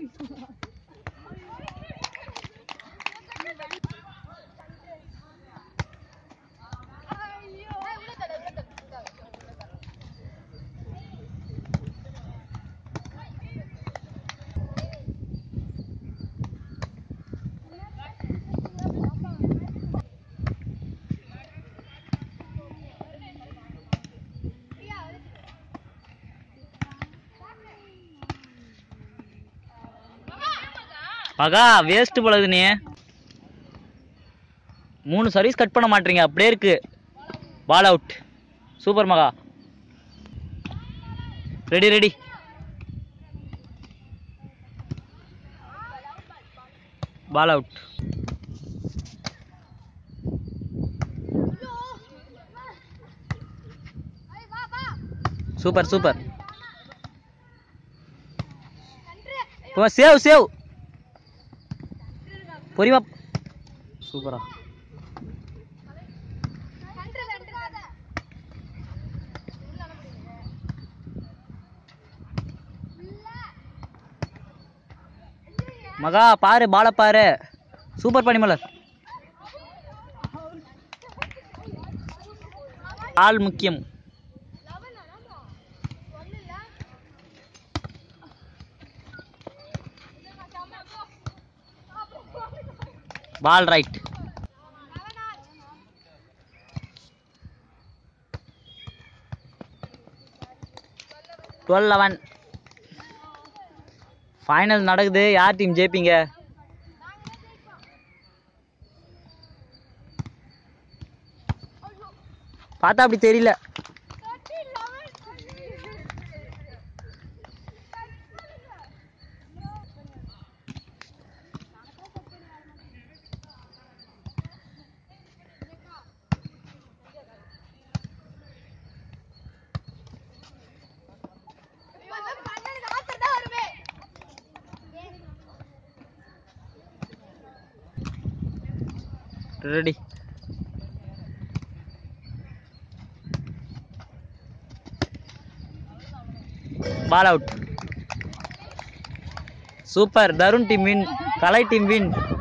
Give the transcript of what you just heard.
மகா வேஸ்ட் போலது நீ மூணு சர்வீஸ் கட் பண்ண மாட்டீங்க அப்படியே இருக்கு பால் அவுட் சூப்பர் மகா ready ready ball out super super save save பொறிவா சூப்பரா மகா பாரு பால பாரு சூப்பர் பனிமலர் ஆள் முக்கியம் ball right twelve eleven final நடக்குது யார் டீம் ஜெயிப்பீங்க பார்த்தா அப்படி தெரியல ready ball out super Tarun team win Kalai team win